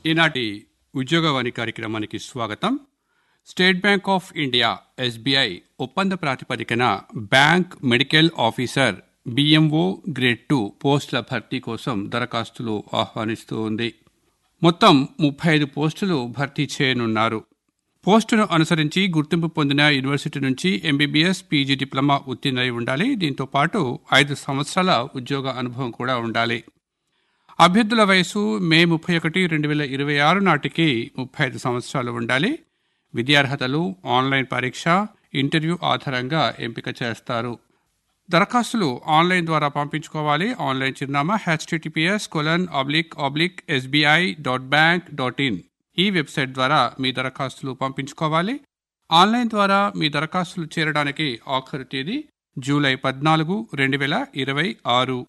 ఈనాటి ఉద్యోగవాణి కార్యక్రమానికి స్వాగతం State Bank of India SBI ఒప్పంద ప్రాతిపదికన bank medical officer BMO grade two పోస్టుల భర్తీ కోసం దరఖాస్తులు ఆహ్వానిస్తూ ఉంది మొత్తం ముప్పై ఐదు పోస్టులు భర్తీ చేయనున్నారు పోస్టును అనుసరించి గుర్తింపు పొందిన యూనివర్సిటీ నుంచి ఎంబీబీఎస్ పీజీ డిప్లొమా ఉత్తీర్ణై ఉండాలి దీంతో పాటు ఐదు సంవత్సరాల ఉద్యోగ అనుభవం కూడా ఉండాలి అభ్యర్థుల వయసు మే ముప్పై ఒకటి రెండు వేల ఇరవై ఆరు నాటికి ముప్పై ఐదు సంవత్సరాలు ఉండాలి విద్యార్హతలు ఆన్లైన్ పరీక్ష ఇంటర్వ్యూ ఆధారంగా ఎంపిక చేస్తారు దరఖాస్తులు ఆన్లైన్ ద్వారా పంపించుకోవాలి ఆన్లైన్ చిరునామా HTTPS colon oblique oblique SBI dot bank dot in ఈ వెబ్సైట్ ద్వారా మీ దరఖాస్తులు పంపించుకోవాలి ఆన్లైన్ ద్వారా మీ దరఖాస్తులు చేరడానికి ఆఖరు తేదీ జూలై పద్నాలుగు రెండు వేల ఇరవై ఆరు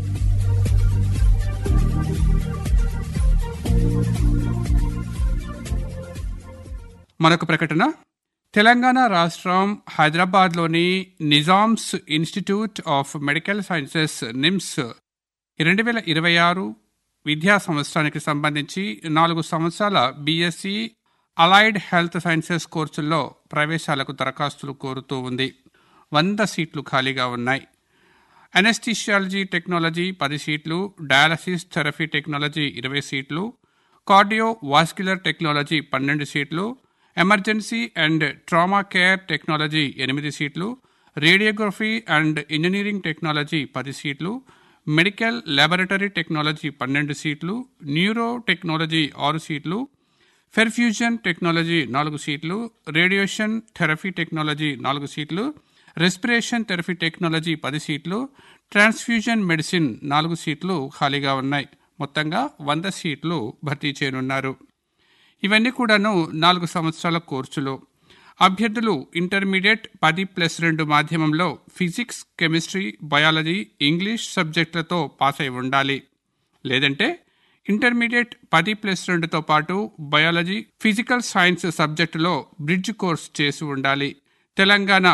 మరొక ప్రకటన తెలంగాణ రాష్ట్రం హైదరాబాద్లోని Nizam's institute of medical sciences NIMS రెండు వేల ఇరవై ఆరు విద్యా సంవత్సరానికి సంబంధించి నాలుగు సంవత్సరాల బీఎస్సీ అలైడ్ హెల్త్ సైన్సెస్ కోర్సుల్లో ప్రవేశాలకు దరఖాస్తులు కోరుతూ ఉంది వంద సీట్లు ఖాళీగా ఉన్నాయి అనెస్థిషియాలజీ టెక్నాలజీ పది సీట్లు డయాలసిస్ థెరపీ టెక్నాలజీ ఇరవై సీట్లు కార్డియో వాస్క్యులర్ టెక్నాలజీ పన్నెండు seats emergency and trauma care technology ఎనిమిది seats radiography and engineering technology పది సీట్లు మెడికల్ ల్యాబొరేటరీ టెక్నాలజీ పన్నెండు సీట్లు న్యూరో టెక్నాలజీ ఆరు సీట్లు ఫెర్ఫ్యూజన్ టెక్నాలజీ నాలుగు సీట్లు రేడియేషన్ థెరపీ టెక్నాలజీ నాలుగు సీట్లు రెస్పిరేషన్ థెరపీ టెక్నాలజీ పది సీట్లు ట్రాన్స్ఫ్యూజన్ మెడిసిన్ నాలుగు సీట్లు ఖాళీగా ఉన్నాయి మొత్తంగా వంద సీట్లు భర్తీ చేయనున్నారు ఇవన్నీ కూడాను నాలుగు సంవత్సరాల కోర్సులు అభ్యర్థులు ఇంటర్మీడియట్ పది ప్లస్ రెండు మాధ్యమంలో ఫిజిక్స్ కెమిస్ట్రీ బయాలజీ ఇంగ్లీష్ సబ్జెక్టులతో పాస్ అయి ఉండాలి లేదంటే ఇంటర్మీడియట్ పది ప్లస్ రెండుతో పాటు బయాలజీ ఫిజికల్ సైన్స్ సబ్జెక్టులో బ్రిడ్జ్ కోర్స్ చేసి ఉండాలి తెలంగాణ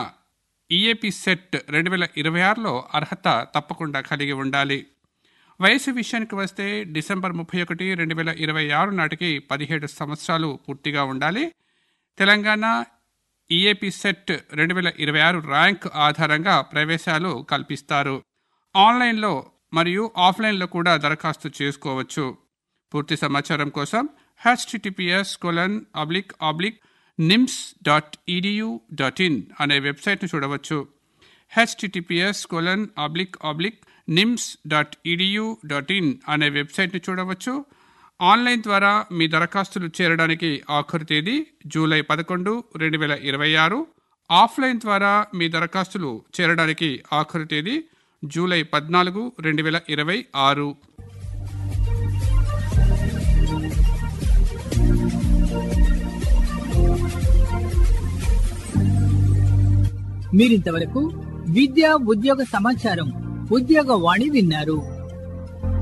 ఈఏపీ సెట్ రెండు వేల ఇరవై ఆరులో అర్హత తప్పకుండా కలిగి ఉండాలి వయసు విషయానికి వస్తే డిసెంబర్ ముప్పై ఒకటి రెండు వేల ఇరవై ఆరు నాటికి పదిహేడు సంవత్సరాలు పూర్తిగా ఉండాలి తెలంగాణ ఈఏపీ సెట్ రెండు వేల ఇరవై ఆరు ర్యాంక్ ఆధారంగా ప్రవేశాలు కల్పిస్తారు ఆన్లైన్లో మరియు ఆఫ్లైన్లో కూడా దరఖాస్తు చేసుకోవచ్చు పూర్తి సమాచారం కోసం HTTPS colon oblique oblique NIMS dot EDU dot in అనే వెబ్సైట్ను చూడవచ్చు HTTPS colon oblique oblique NIMS dot EDU dot in అనే వెబ్సైట్ని చూడవచ్చు ఆన్లైన్ ద్వారా మీ దరఖాస్తులు చేరడానికి ఆఖరు తేదీ జూలై పదకొండు రెండు వేల ఇరవై ఆరు ఆఫ్లైన్ ద్వారా మీ దరఖాస్తులు చేరడానికి ఆఖరు తేదీ జూలై పద్నాలుగు రెండు వేల ఇరవై ఆరు మీరింతవరకు విద్యా ఉద్యోగ సమాచారం ఉద్యోగ వాణి విన్నారు